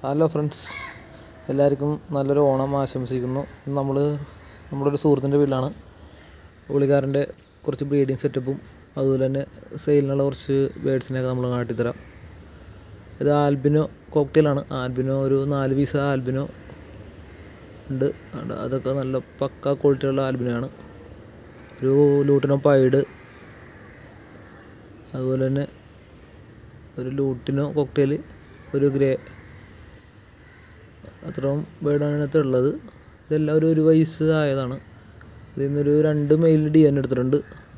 Hello friends എല്ലാവർക്കും നല്ലൊരു ഓണം ആശംസിക്കുന്നു നമ്മൾ നമ്മുടെ ഒരു സുഹൃത്തിൻ്റെ വീട്ടിലാണ് പുള്ളിക്കാരൻ്റെ കുറച്ച് ബ്രീഡിങ് സെറ്റപ്പും അതുപോലെ തന്നെ സെയിലിനുള്ള കുറച്ച് ബേഡ്സിനെയൊക്കെ നമ്മൾ കാട്ടിത്തരാം ഇത് ആൽബിനോ കോക്ടെയിലാണ് ആൽബിനോ ഒരു നാല് പീസ് ആൽബിനോ ഉണ്ട് അത് അതൊക്കെ നല്ല പക്ക ക്വാളിറ്റിയുള്ള ആൽബിനോയാണ് ഒരു ലൂട്ടിനോ പൈഡ് അതുപോലെ തന്നെ ഒരു ലൂട്ടിനോ കോക്ടെയിൽ ഒരു ഗ്രേ അത്രയും ബേർഡാണ് ഇതിനകത്ത് ഉള്ളത് ഇതെല്ലാം ഒരു ഒരു വയസ്സ് ആയതാണ് ഇതിൽ നിന്നൊരു രണ്ട് മെയിൽ ഡി എൻ എടുത്തിട്ടുണ്ട്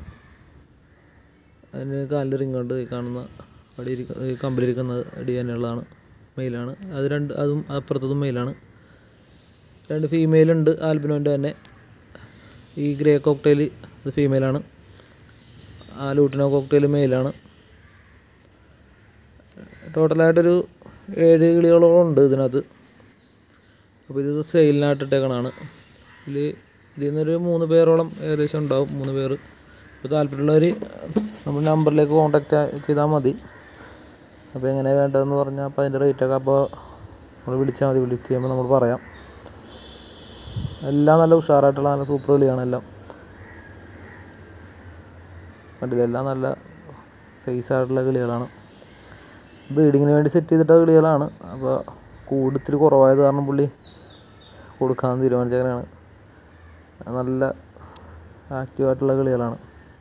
അതിന് കാലിൽ റിങ് ഉണ്ട് ഈ കാണുന്ന അവിടെ ഇരിക്കുന്ന ഈ കമ്പിലിരിക്കുന്നത് ഡി എൻ ഉള്ളതാണ് മെയിലാണ് അത് രണ്ട് അതും അപ്പുറത്തതും മെയിലാണ് രണ്ട് ഫീമെയിൽ ഉണ്ട് ആൽബിനോൻ്റെ തന്നെ ഈ ഗ്രേ കോക്ടെയിൽ അത് ഫീമെയിലാണ് ആ ലൂട്ടിനോ കോക്ടെയിൽ മെയിലാണ് ടോട്ടലായിട്ടൊരു ഏഴ് കിളികളോളം ഉണ്ട് ഇതിനകത്ത് അപ്പോൾ ഇത് സെയിലിനായിട്ടിട്ടേക്കണതാണ് ഇതിൽ ഇതിൽ നിന്നൊരു മൂന്ന് പേരോളം ഏകദേശം ഉണ്ടാവും മൂന്ന് പേർ അപ്പോൾ താല്പര്യമുള്ളവർ നമ്മുടെ നമ്പറിലേക്ക് കോൺടാക്റ്റ് ചെയ്താൽ മതി അപ്പോൾ എങ്ങനെ വേണ്ടതെന്ന് പറഞ്ഞാൽ അപ്പോൾ അതിൻ്റെ റേറ്റൊക്കെ അപ്പോൾ നമ്മൾ വിളിച്ചാൽ മതി വിളിച്ച് കഴിയുമ്പോൾ നമ്മൾ പറയാം എല്ലാം നല്ല ഉഷാറായിട്ടുള്ള നല്ല സൂപ്പർ കളിയാണ് എല്ലാം കണ്ടില്ല എല്ലാം നല്ല സൈസായിട്ടുള്ള കിളികളാണ് ബ്രീഡിങ്ങിന് വേണ്ടി സെറ്റ് ചെയ്തിട്ട കിളികളാണ് അപ്പോൾ കൂട് ഇത്തിരി കുറവായത് കാരണം പുള്ളി കൊടുക്കാമെന്ന് തീരുമാനിച്ചങ്ങനെയാണ് നല്ല ആക്റ്റീവായിട്ടുള്ള കിളികളാണ്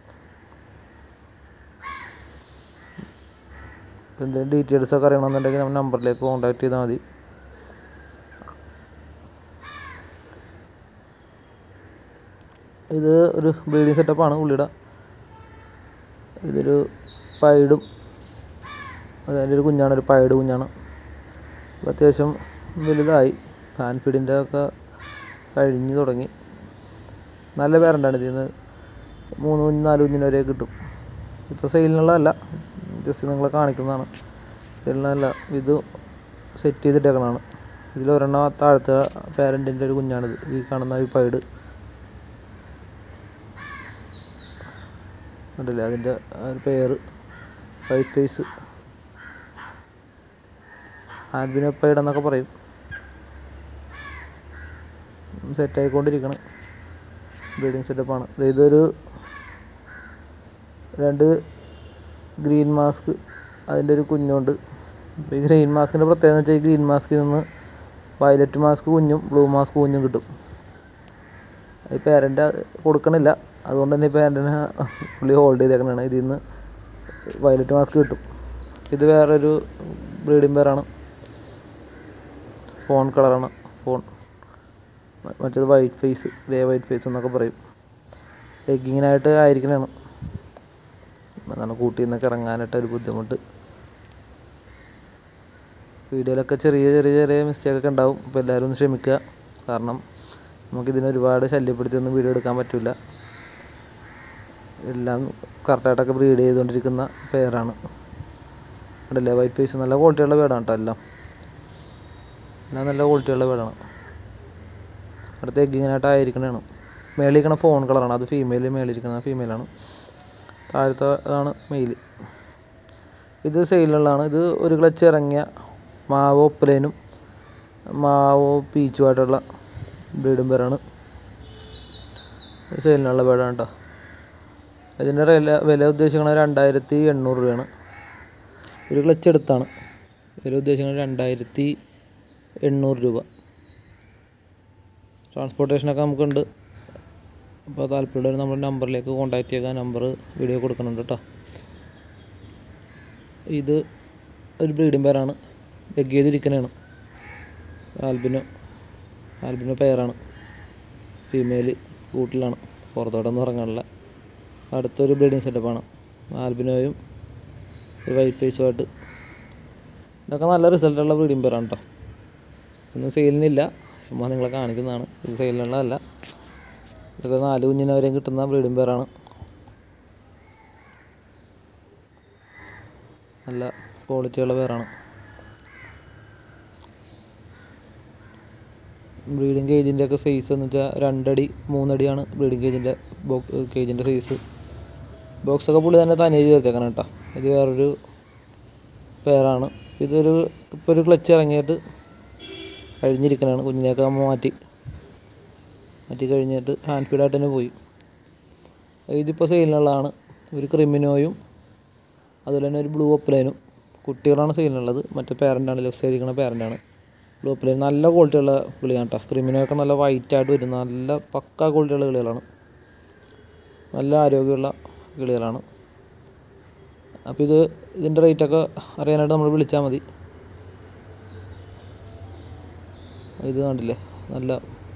അപ്പോൾ എന്തെങ്കിലും ഡീറ്റെയിൽസൊക്കെ അറിയണമെന്നുണ്ടെങ്കിൽ നമ്മുടെ നമ്പറിലേക്ക് കോൺടാക്ട് ചെയ്താൽ മതി ഇത് ഒരു ബ്രീഡിങ് സെറ്റപ്പാണ് പുള്ളിയുടെ ഇതൊരു പൈഡും അതിൻ്റെ ഒരു കുഞ്ഞാണ് ഒരു പൈഡ് കുഞ്ഞാണ് അപ്പോൾ അത്യാവശ്യം വലുതായി ഫാൻ ഫീഡിൻ്റെ ഒക്കെ കഴിഞ്ഞ് തുടങ്ങി നല്ല പേരൻ്റാണ് ഇതിൽ നിന്ന് മൂന്ന് കുഞ്ഞ് നാല് കുഞ്ഞിന് വരെ കിട്ടും ഇപ്പോൾ സെയിലിനുള്ളതല്ല ജസ്റ്റ് നിങ്ങളെ കാണിക്കുന്നതാണ് സെയിലിനല്ല ഇത് സെറ്റ് ചെയ്തിട്ടേക്കണതാണ് ഇതിൽ ഒരെണ്ണം താഴത്തെ പേരൻറ്റിൻ്റെ ഒരു കുഞ്ഞാണിത് ഈ കാണുന്ന ഈ പൈഡ് കണ്ടില്ലേ അതിൻ്റെ പേര് വൈറ്റ് ഫേസ് ആൽബിനോപ്പൈഡ് എന്നൊക്കെ പറയും സെറ്റായിക്കൊണ്ടിരിക്കണം ബ്രീഡിങ് സെറ്റപ്പാണ് ഇതൊരു രണ്ട് ഗ്രീൻ മാസ്ക് അതിൻ്റെ ഒരു കുഞ്ഞുണ്ട് ഈ ഗ്രീൻ മാസ്കിൻ്റെ പ്രത്യേകത വെച്ചാൽ ഈ ഗ്രീൻ മാസ്കിൽ നിന്ന് വയലറ്റ് മാസ്ക് കുഞ്ഞും ബ്ലൂ മാസ്ക് കുഞ്ഞും കിട്ടും ഈ പേരൻ്റ് കൊടുക്കണില്ല അതുകൊണ്ട് തന്നെ ഈ പാൻറ്റിനെ പുള്ളി ഹോൾഡ് ചെയ്തേക്കണതാണ് ഇതിൽ നിന്ന് വയലറ്റ് മാസ്ക് കിട്ടും ഇത് വേറൊരു ബ്രീഡിംഗ് പേരാണ് ഫോൺ കളറാണ് ഫോൺ മറ്റേത് white face grey white face എന്നൊക്കെ പറയും എഗ്ഗിങ്ങിനായിട്ട് ആയിരിക്കണതാണ് അതാണ് കൂട്ടിൽ നിന്നൊക്കെ ഇറങ്ങാനായിട്ട് ഒരു ബുദ്ധിമുട്ട് വീഡിയോയിലൊക്കെ ചെറിയ ചെറിയ ചെറിയ മിസ്റ്റേക്കൊക്കെ ഉണ്ടാവും അപ്പോൾ എല്ലാവരും ഒന്ന് ക്ഷമിക്കുക കാരണം നമുക്കിതിനെ ഒരുപാട് ശല്യപ്പെടുത്തിയൊന്നും വീഡിയോ എടുക്കാൻ പറ്റില്ല എല്ലാം കറക്റ്റായിട്ടൊക്കെ ബ്രീഡ് ചെയ്തുകൊണ്ടിരിക്കുന്ന പെയറാണ് കണ്ടില്ലേ വൈറ്റ് ഫേസ് നല്ല ക്വാളിറ്റിയുള്ള പേടാണ് കേട്ടോ എല്ലാം എല്ലാം നല്ല ക്വാളിറ്റിയുള്ള പേടാണ് അടുത്ത എഗ്ഗിങ്ങിനായിട്ട് ആയിരിക്കണതാണ് മേളിരിക്കണ ഫോൺ കളറാണ് അത് ഫീമെയിൽ മേളിരിക്കണ ഫീമെയിലാണ് താഴത്തെ അതാണ് മെയിൽ ഇത് സെയിലുള്ളതാണ് ഇത് ഒരു ക്ലച്ച് ഇറങ്ങിയ മാവോ ഒപ്പലേനും മാവോ പീച്ചുമായിട്ടുള്ള ബ്രീഡും പേരാണ് സെയിലിനുള്ള പേടാണ് കേട്ടോ ഇതിൻ്റെ വില വില ഉദ്ദേശിക്കുന്നത് രണ്ടായിരത്തി എണ്ണൂറ് രൂപയാണ് ഒരു ക്ലച്ച് എടുത്താണ് വില ഉദ്ദേശിക്കുന്നത് രണ്ടായിരത്തി എണ്ണൂറ് രൂപ ട്രാൻസ്പോർട്ടേഷനൊക്കെ നമുക്കുണ്ട് അപ്പോൾ താല്പര്യമുള്ളവർ നമ്മുടെ നമ്പറിലേക്ക് കോൺടാക്ട് ചെയ്യുക നമ്പർ വീഡിയോ കൊടുക്കുന്നുണ്ട് കേട്ടോ ഇത് ഒരു ബ്രീഡിംഗ് പേരാണ് എഗ് ചെയ്തിരിക്കണതാണ് ആൽബിനോ ആൽബിനോ പെയറാണ് ഫീമെയിൽ കൂട്ടിലാണ് പുറത്തോട്ടൊന്നും ഇറങ്ങാനില്ല അടുത്തൊരു ബ്രീഡിങ് സെറ്റപ്പാണ് ആൽബിനോയും ഒരു വൈറ്റ് ഫേസുമായിട്ട് ഇതൊക്കെ നല്ല റിസൾട്ടുള്ള ബ്രീഡിംഗ് പേരാണ് കേട്ടോ ഒന്നും സെയിലിനില്ല ചുമ്മാ നിങ്ങളെ കാണിക്കുന്നതാണ് ഇത് സെയിലിനുള്ളതല്ല ഇതൊക്കെ നാല് കുഞ്ഞിനെ വരെയും കിട്ടുന്ന ബ്രീഡിംഗ് പേരാണ് നല്ല ക്വാളിറ്റിയുള്ള പേരാണ് ബ്രീഡിങ് കേജിൻ്റെ ഒക്കെ സൈസ് എന്ന് വെച്ചാൽ രണ്ടടി മൂന്നടിയാണ് ബ്രീഡിങ് കേജിൻ്റെ ബോക്സ് കേജിൻ്റെ സൈസ് ബോക്സൊക്കെ പുള്ളി തന്നെ തനിയെ ചേർത്തേക്കണം കേട്ടോ ഇത് വേറൊരു പെയറാണ് ഇതൊരു ഇപ്പോൾ ഒരു ക്ലച്ച് ഇറങ്ങിയിട്ട് കഴിഞ്ഞിരിക്കണതാണ് കുഞ്ഞിനെയൊക്കെ നമ്മൾ മാറ്റി മാറ്റി കഴിഞ്ഞിട്ട് ഹാൻഡ് ഫീഡായിട്ട് തന്നെ പോയി ഇതിപ്പോൾ സെയിലിനുള്ളതാണ് ഒരു ക്രിമിനോയും അതുപോലെ തന്നെ ഒരു ബ്ലൂ ഒപ്പലൈനും കുട്ടികളാണ് സെയിലിനുള്ളത് മറ്റേ പേരൻ്റാണ് ലെഫ്റ്റ് സൈഡിൽ ഇരിക്കുന്ന പേരൻ്റാണ് ബ്ലൂ ഒപ്പലൈൻ നല്ല ക്വാളിറ്റിയുള്ള കിളിയാണ് കേട്ടോ ക്രിമിനോയൊക്കെ നല്ല വൈറ്റായിട്ട് വരുന്ന നല്ല പക്ക ക്വാളിറ്റിയുള്ള കിളികളാണ് നല്ല ആരോഗ്യമുള്ള കിളികളാണ് അപ്പോൾ ഇത് ഇതിൻ്റെ റേറ്റൊക്കെ അറിയാനായിട്ട് നമ്മൾ വിളിച്ചാൽ മതി ഇത് കണ്ടില്ലേ നല്ല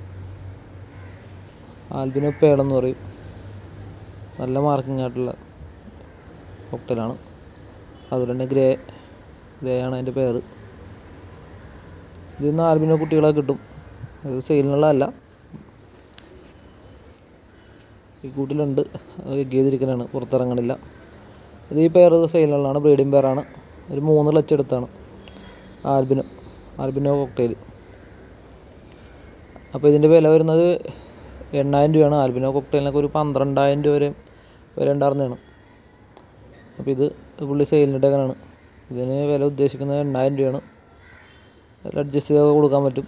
ആൽബിനോ പേളെന്ന് പറയും നല്ല മാർക്കിംഗ് ആയിട്ടുള്ള കോക്ടലാണ് അതുപോലെ തന്നെ ഗ്രേ ഗ്രേ ആണ് അതിൻ്റെ പേര് ഇതിൽ നിന്ന് ആൽബിനോ കുട്ടികളെ കിട്ടും ഇത് സെയിലിനുള്ളതല്ല ഈ കൂട്ടിലുണ്ട് എഗ് ചെയ്തിരിക്കുന്നതാണ് പുറത്തിറങ്ങണില്ല ഇത് ഈ പെയർ സെയിലുള്ളതാണ് ബ്രീഡിംഗ് പെയറാണ് ഒരു മൂന്ന് ലക്ഷം എടുത്താണ് ആൽബിനോ ആൽബിനോ കോക്ടെയിൽ അപ്പോൾ ഇതിൻ്റെ വില വരുന്നത് എണ്ണായിരം രൂപയാണ് ആൽബിനോ കോക്ടെയിലിനൊക്കെ ഒരു പന്ത്രണ്ടായിരം രൂപ വരെ വരെ ഉണ്ടായിരുന്നതാണ് അപ്പോൾ ഇത് പുള്ളി സെയിലിനിട്ടേക്കാനാണ് ഇതിന് വില ഉദ്ദേശിക്കുന്നത് എണ്ണായിരം രൂപയാണ് അതിൽ അഡ്ജസ്റ്റ് ചെയ്ത് കൊടുക്കാൻ പറ്റും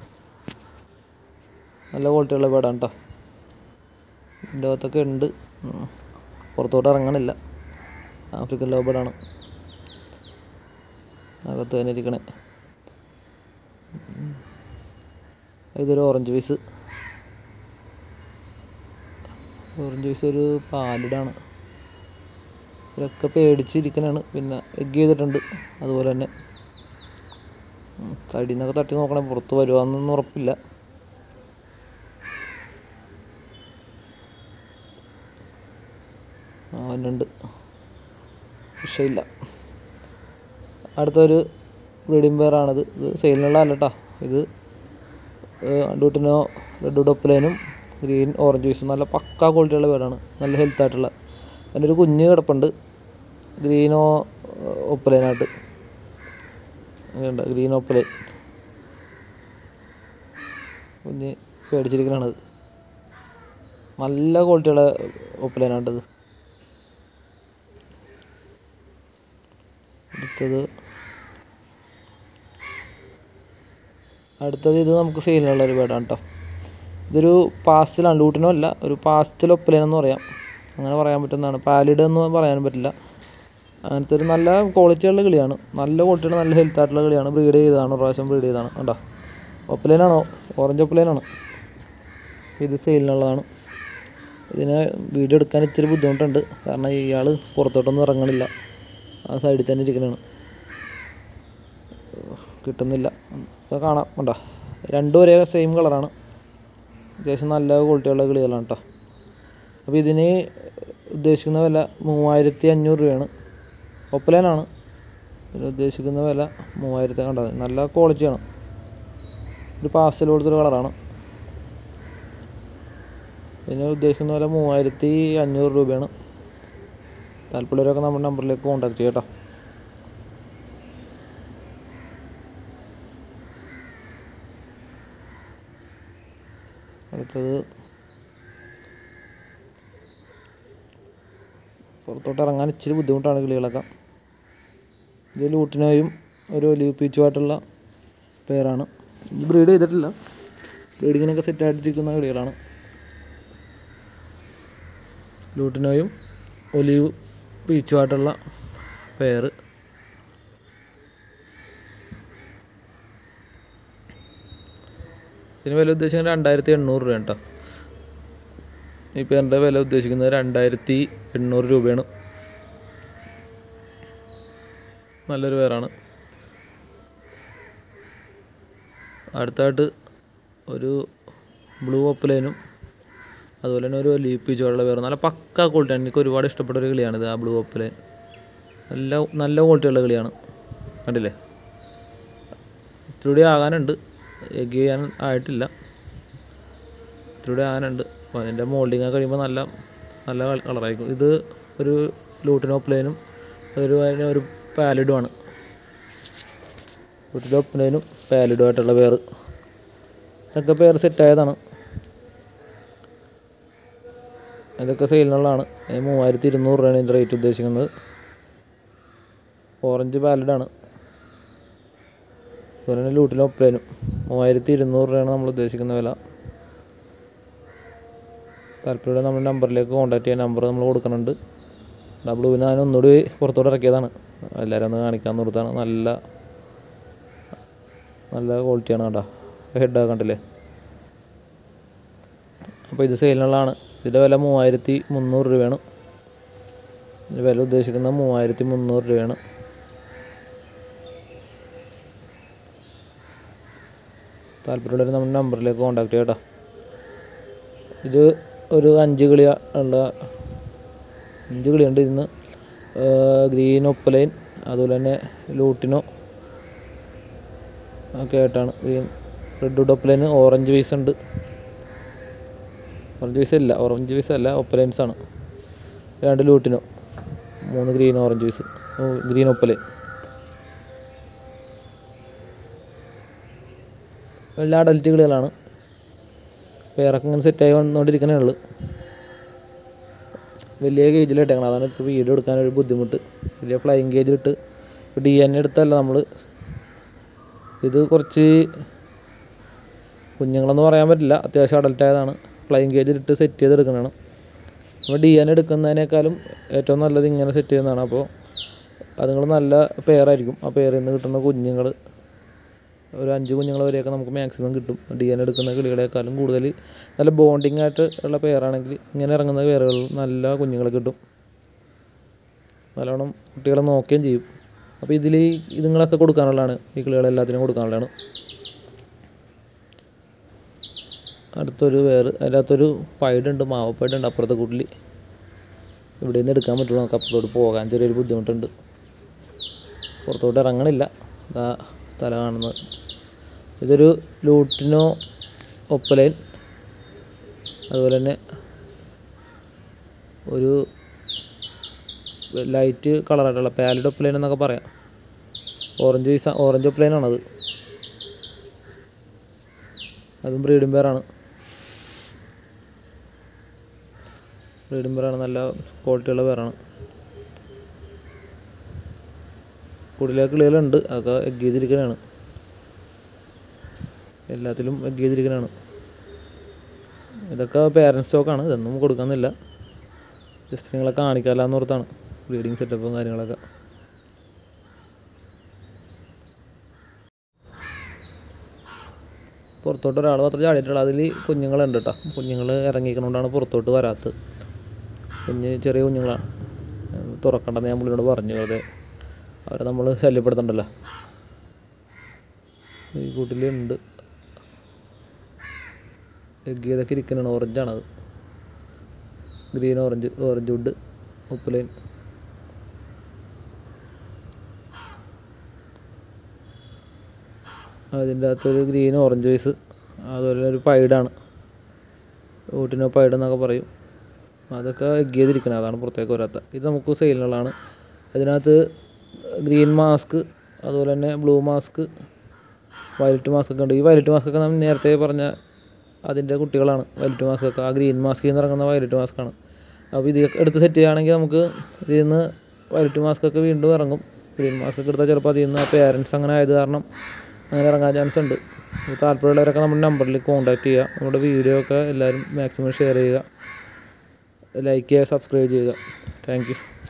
നല്ല ക്വാളിറ്റിയുള്ള പേടാണ് കേട്ടോ ഇതിൻ്റെ അകത്തൊക്കെ ഉണ്ട് ഉം. പുറത്തോട്ട് ഇറങ്ങണില്ല ആഫ്രിക്കൻ ലോബേഡാണ് അകത്ത് തന്നെ ഇരിക്കണേ ഉം. ഇതൊരു ഓറഞ്ച് പീസ് ഓറഞ്ച് പീസ് ഒരു പാലിടാണ് ഇവരൊക്കെ പേടിച്ചിരിക്കണാണ് പിന്നെ എഗ് ചെയ്തിട്ടുണ്ട് അതുപോലെ തന്നെ സൈഡിൽ നിന്നൊക്കെ തട്ടി നോക്കണേ പുറത്ത് വരുവാന്നൊന്നും ഉറപ്പില്ല ആ വന്നുണ്ട് രക്ഷയില്ല അടുത്തൊരു ബ്രീഡിംഗ് പെയറാണിത് ഇത് സെയിലിനുള്ള അല്ല കേട്ടോ ഇത് ഡൂട്ടിനോ റെഡ് ഡൊപ്പലേനും ഗ്രീൻ ഓറഞ്ച് പീസും നല്ല പക്കാ ക്വാളിറ്റിയുള്ള പേരാണ് നല്ല ഹെൽത്ത് ആയിട്ടുള്ള അതിൻ്റെ ഒരു കുഞ്ഞ് കിടപ്പുണ്ട് ഗ്രീനോ ഒപ്പലേനായിട്ട് വേണ്ട ഗ്രീൻ ഒപ്പലൈൻ കുഞ്ഞ് പേടിച്ചിരിക്കണത് നല്ല ക്വാളിറ്റിയുള്ള ഒപ്പലേനാട്ടത് അടുത്തത് അടുത്തത് ഇത് നമുക്ക് സെയിലിനുള്ള ഒരു ബേഡാണ് കേട്ടോ ഇതൊരു പാസ്റ്റലാണ് ലൂട്ടിനോ അല്ല ഒരു പാസ്റ്റൽ ഒപ്പലേനെന്ന് പറയാം അങ്ങനെ പറയാൻ പറ്റുന്നതാണ് പാലിഡ് എന്ന് പറയാനും പറ്റില്ല അങ്ങനത്തെ ഒരു നല്ല ക്വാളിറ്റിയുള്ള കിളിയാണ് നല്ല ക്വാളിറ്റിയുള്ള നല്ല ഹെൽത്ത് ആയിട്ടുള്ള കിളിയാണ് ബ്രീഡ് ചെയ്തതാണ് ഒരു പ്രാവശ്യം ബ്രീഡ് ചെയ്തതാണ് കണ്ടോ ഒപ്പലേനാണോ ഓറഞ്ച് ഒപ്പലേനാണ് ഇത് സെയിലിനുള്ളതാണ് ഇതിന് വീഡിയോ എടുക്കാൻ ഇച്ചിരി ബുദ്ധിമുട്ടുണ്ട് കാരണം ഇയാൾ പുറത്തോട്ടൊന്നും ഇറങ്ങണില്ല ആ സൈഡിൽ തന്നെ ഇരിക്കണതാണ് കിട്ടുന്നില്ല ഇപ്പോൾ കാണാം കണ്ടോ രണ്ടും ഒരേ സെയിം കളറാണ് അത്യാവശ്യം നല്ല ക്വാളിറ്റിയുള്ള കിളികളാണ് കേട്ടോ അപ്പോൾ ഇതിന് ഉദ്ദേശിക്കുന്ന വില മൂവായിരത്തി അഞ്ഞൂറ് രൂപയാണ് ഒപ്പലേനാണ് ഇതിന് ഉദ്ദേശിക്കുന്ന വില മൂവായിരത്തി കണ്ടത് നല്ല ക്വാളിറ്റിയാണ് ഒരു പാസ്റ്റൽ കൊടുത്തൊരു കളറാണ് ഇതിന് ഉദ്ദേശിക്കുന്ന വില മൂവായിരത്തി അഞ്ഞൂറ് രൂപയാണ് താല്പര്യമുള്ളവരൊക്കെ നമ്മുടെ നമ്പറിലേക്ക് കോൺടാക്ട് ചെയ്യാം കേട്ടോ അടുത്തത് പുറത്തോട്ട് ഇറങ്ങാൻ ഇച്ചിരി ബുദ്ധിമുട്ടാണ് കിളികളൊക്കെ ഇത് ലൂട്ടിനോയും ഒരു ഒലിവ് പീച്ചുമായിട്ടുള്ള പേരാണ് ഇത് ബ്രീഡ് ചെയ്തിട്ടില്ല ബ്രീഡിങ്ങിനൊക്കെ സെറ്റായിട്ടിരിക്കുന്ന കിളികളാണ് ലൂട്ടിനോയും ഒലിവ് പീച്ചുമായിട്ടുള്ള പേര് ഇതിന് വില ഉദ്ദേശിക്കുന്നത് രണ്ടായിരത്തി എണ്ണൂറ് രൂപ കേട്ടോ ഈ പേരിൻ്റെ വില ഉദ്ദേശിക്കുന്നത് രണ്ടായിരത്തി എണ്ണൂറ് രൂപയാണ് നല്ലൊരു പേരാണ് അടുത്തായിട്ട് ഒരു ബ്ലൂ ഒപ്പലൈനും അതുപോലെ തന്നെ ഒരു ലീപ് പീച്ചുള്ള പേര് നല്ല പക്ക ക്വാളിറ്റിയാണ് എനിക്ക് ഒരുപാട് ഇഷ്ടപ്പെട്ട ഒരു കിളിയാണിത് ആ ബ്ലൂ ഒപ്പലൈൻ നല്ല നല്ല ക്വാളിറ്റിയുള്ള കിളിയാണ് കണ്ടില്ലേ ഇത്തിരി ആകാനുണ്ട് എഗ് ചെയ്യാൻ ആയിട്ടില്ല ഇത്തിരി ആകാനുണ്ട് അപ്പോൾ അതിൻ്റെ മോൾഡിങ് ഒക്കെ കഴിയുമ്പോൾ നല്ല നല്ല കളറായിരിക്കും ഇത് ഒരു ലൂട്ടിനോ പ്ലെയിനും ഒരു അതിന് ഒരു പാലിഡുമാണ് ലൂട്ടിനോ പ്ലെയിനും പാലിഡും ആയിട്ടുള്ള പേര് ഇതൊക്കെ പേര് സെറ്റായതാണ് ഇതൊക്കെ സെയിലിനുള്ളതാണ് അതിന് മൂവായിരത്തി ഇരുന്നൂറ് രൂപയാണ് ഇതിൻ്റെ റേറ്റ് ഉദ്ദേശിക്കുന്നത് ഓറഞ്ച് പാലഡാണ് അതുപോലെ തന്നെ ലൂട്ടിലും ഒപ്പേനും മൂവായിരത്തി ഇരുന്നൂറ് രൂപയാണ് നമ്മൾ ഉദ്ദേശിക്കുന്ന വില താല്പര്യം നമ്മുടെ നമ്പറിലേക്ക് കോൺടാക്ട് ചെയ്യാൻ നമ്പർ നമ്മൾ കൊടുക്കുന്നുണ്ട് ഡബിൾ പിന്നെ ഞാൻ ഒന്നുകൂടി പുറത്തോട്ട് ഇറക്കിയതാണ് എല്ലാവരും ഒന്ന് കാണിക്കാൻ നിർത്താണ് നല്ല നല്ല ക്വാളിറ്റിയാണ് കേട്ടോ ഹെഡ് കണ്ടില്ലേ അപ്പോൾ ഇത് സെയിലിനുള്ളതാണ് ഇതിൻ്റെ വില മൂവായിരത്തി മുന്നൂറ് രൂപയാണ് ഇതിൻ്റെ വില ഉദ്ദേശിക്കുന്നത് മൂവായിരത്തി മുന്നൂറ് രൂപയാണ് താല്പര്യമുള്ളവർ നമ്മുടെ നമ്പറിലേക്ക് കോൺടാക്ട് ചെയ്യാം കേട്ടോ ഇത് ഒരു അഞ്ച് കിളിയ ഉള്ള അഞ്ച് കിളിയുണ്ട് ഇന്ന് ഗ്രീൻ ഒപ്പലൈൻ അതുപോലെ തന്നെ ലൂട്ടിനോ ഒക്കെ ആയിട്ടാണ് ഗ്രീൻ റെഡ് ഡൊപ്പലൈന് ഓറഞ്ച് പീസ് ഉണ്ട് ഓറഞ്ച് പീസ് ഇല്ല ഓറഞ്ച് പീസ് അല്ല ഒപ്പലൈൻസ് ആണ് രണ്ട് ലൂട്ടിനോ മൂന്ന് ഗ്രീൻ ഓറഞ്ച് പീസ് ഗ്രീൻ ഒപ്പലൈൻ എല്ലാ അഡൽറ്റ് കിളികളാണ് പേരൊക്കെ ഇങ്ങനെ സെറ്റായി വന്നുകൊണ്ടിരിക്കണേ ഉള്ളു വലിയ കേജിലിട്ടേക്കണം അതാണ് ഇപ്പോൾ വീഡിയോ എടുക്കാനൊരു ബുദ്ധിമുട്ട് വലിയ ഫ്ലൈയിങ് കേജിലിട്ട് ഇപ്പോൾ ഡി എൻ എടുത്തല്ല നമ്മൾ ഇത് കുറച്ച് കുഞ്ഞുങ്ങളെന്ന് പറയാൻ പറ്റില്ല അത്യാവശ്യം അഡൽട്ട് ആയതാണ് ഫ്ലൈയിങ് കേജിലിട്ട് സെറ്റ് ചെയ്തെടുക്കുന്നതാണ് അപ്പോൾ ഡി എൻ എടുക്കുന്നതിനേക്കാളും ഏറ്റവും നല്ലത് ഇങ്ങനെ സെറ്റ് ചെയ്യുന്നതാണ് അപ്പോൾ അതുങ്ങൾ നല്ല പെയറായിരിക്കും ആ പെയറിൽ നിന്ന് കിട്ടുന്ന കുഞ്ഞുങ്ങൾ ഒരു അഞ്ച് കുഞ്ഞുങ്ങൾ വരെയൊക്കെ നമുക്ക് മാക്സിമം കിട്ടും ഡി എൻ എടുക്കുന്ന കിളികളെക്കാളും കൂടുതൽ നല്ല ബോണ്ടിങ് ആയിട്ട് ഉള്ള പെയറാണെങ്കിൽ ഇങ്ങനെ ഇറങ്ങുന്ന പെയറുകൾ നല്ല കുഞ്ഞുങ്ങൾ കിട്ടും നല്ലോണം കുട്ടികളെ നോക്കുകയും ചെയ്യും അപ്പോൾ ഇതിൽ ഇതുങ്ങളൊക്കെ കൊടുക്കാനുള്ളതാണ് ഈ കിളികളെല്ലാത്തിനും കൊടുക്കാനുള്ളതാണ് അടുത്തൊരു വേറ് അതിൻ്റെ അകത്തൊരു പൈഡുണ്ട് മാവപ്പൈഡുണ്ട് അപ്പുറത്തെ കൂട്ടിൽ ഇവിടെ നിന്ന് എടുക്കാൻ പറ്റുള്ളൂ നമുക്ക് അപ്പുറത്തോട്ട് പോകാൻ ചെറിയൊരു ബുദ്ധിമുട്ടുണ്ട് പുറത്തോട്ട് ഇറങ്ങണില്ല ഇതാ തല കാണുന്നത് ഇതൊരു ലൂട്ടിനോ ഒപ്പലൈൻ അതുപോലെ തന്നെ ഒരു ലൈറ്റ് കളറായിട്ടുള്ള പാലഡ് ഒപ്പലൈൻ എന്നൊക്കെ പറയാം ഓറഞ്ച് പീസ് ഓറഞ്ച് ഒപ്പലൈനാണത് അതും ബ്രീഡിംഗ് പെയറാണ് ബ്രീഡിംഗ് പെയറാണ് നല്ല ക്വാളിറ്റിയുള്ള പെയറാണ് കൂടുതൽ കിളികളുണ്ട് അതൊക്കെ എഗ് ചെയ്തിരിക്കണതാണ് എല്ലാത്തിലും എഗ് ചെയ്തിരിക്കണതാണ് ഇതൊക്കെ പേരൻറ് സ്റ്റോക്കാണ് ഇതൊന്നും കൊടുക്കുന്നില്ല ജസ്റ്റ് നിങ്ങളെ കാണിക്കാമല്ലോ ഓർത്താണ് ബ്രീഡിങ് സെറ്റപ്പും കാര്യങ്ങളൊക്കെ പുറത്തോട്ട് ഒരാൾ മാത്രം ചാടിയിട്ടുള്ളൂ അതിൽ കുഞ്ഞുങ്ങളുണ്ട് കേട്ടോ കുഞ്ഞുങ്ങൾ ഇറങ്ങിക്കുന്നതുകൊണ്ടാണ് പുറത്തോട്ട് വരാത്തത് കുഞ്ഞ് ചെറിയ കുഞ്ഞുങ്ങളാണ് തുറക്കണ്ടെന്ന് ഞാൻ പുള്ളിയോട് പറഞ്ഞു അതെ അവരെ നമ്മൾ ശല്യപ്പെടുത്തണ്ടല്ലോ ഈ കൂട്ടിലുണ്ട് എഗ് ചെയ്തൊക്കെ ഇരിക്കുന്നതാണ് ഓറഞ്ചാണത് green orange orange wood opaline അതിൻ്റെ അകത്തൊരു ഗ്രീൻ ഓറഞ്ച് പീസ് അതുപോലെ ഒരു പൈഡാണ് ഊട്ടിനോ പൈഡ് എന്നൊക്കെ പറയും അതൊക്കെ എഗ് ചെയ്തിരിക്കണം അതാണ് പുറത്തേക്ക് വരാത്ത ഇത് നമുക്ക് സെയിലിനുള്ളതാണ് അതിനകത്ത് ഗ്രീൻ മാസ്ക് അതുപോലെ തന്നെ ബ്ലൂ മാസ്ക് വയലറ്റ് മാസ്ക് ഒക്കെ ഉണ്ട് ഈ വയലറ്റ് മാസ്ക് ഒക്കെ നമ്മൾ നേരത്തെ പറഞ്ഞ അതിൻ്റെ കുട്ടികളാണ് വയലറ്റ് മാസ്ക് ഒക്കെ ആ ഗ്രീൻ മാസ്കിൽ നിന്ന് ഇറങ്ങുന്ന വയലറ്റ് മാസ്കാണ് അപ്പോൾ ഇത് എടുത്ത് സെറ്റ് ചെയ്യുകയാണെങ്കിൽ നമുക്ക് ഇതിൽ നിന്ന് വയലറ്റ് മാസ്ക് ഒക്കെ വീണ്ടും ഇറങ്ങും ഗ്രീൻ മാസ്ക് ഒക്കെ എടുത്താൽ ചിലപ്പോൾ അതിൽ നിന്ന് പേരൻസ് അങ്ങനെ ആയത് കാരണം അങ്ങനെ ഇറങ്ങാൻ ചാൻസ് ഉണ്ട് അപ്പോൾ താല്പര്യമുള്ളവരൊക്കെ നമ്മുടെ നമ്പറിൽ കോൺടാക്ട് ചെയ്യുക നമ്മുടെ വീഡിയോ ഒക്കെ എല്ലാവരും മാക്സിമം ഷെയർ ചെയ്യുക ലൈക്ക് ചെയ്യുക സബ്സ്ക്രൈബ് ചെയ്യുക താങ്ക് യു